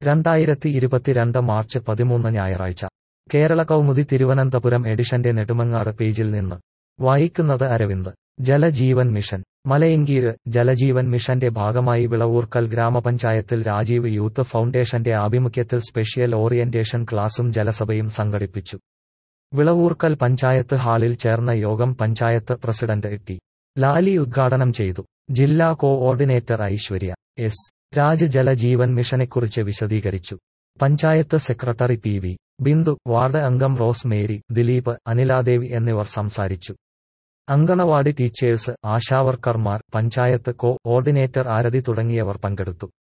രണ്ടായിരത്തി ഇരുപത്തിരണ്ട് മാർച്ച് പതിമൂന്ന് ഞായറാഴ്ച കേരള കൗമുദി തിരുവനന്തപുരം എഡിഷന്റെ നെടുമങ്ങാട് പേജിൽ നിന്ന് വായിക്കുന്നത് അരവിന്ദ് ജലജീവൻ മിഷൻ മലയങ്കീര് ജലജീവൻ മിഷന്റെ ഭാഗമായി വിളവൂർക്കൽ ഗ്രാമപഞ്ചായത്തിൽ രാജീവ് യൂത്ത് ഫൗണ്ടേഷന്റെ ആഭിമുഖ്യത്തിൽ സ്പെഷ്യൽ ഓറിയന്റേഷൻ ക്ലാസും ജലസഭയും സംഘടിപ്പിച്ചു വിളവൂർക്കൽ പഞ്ചായത്ത് ഹാളിൽ ചേർന്ന യോഗം പഞ്ചായത്ത് പ്രസിഡന്റ് ടി ലാലി ഉദ്ഘാടനം ചെയ്തു ജില്ലാ കോഓർഡിനേറ്റർ ഐശ്വര്യ എസ് രാജ് ജലജീവൻ മിഷനെക്കുറിച്ച് വിശദീകരിച്ചു panchayat secretary P V Bindu ward അംഗം റോസ് മേരി ദിലീപ് അനിലാദേവി എന്നിവർ സംസാരിച്ചു അങ്കണവാടി ടീച്ചേഴ്സ് ആശാവർക്കർമാർ പഞ്ചായത്ത് കോ ഓർഡിനേറ്റർ ആരതി തുടങ്ങിയവർ പങ്കെടുത്തു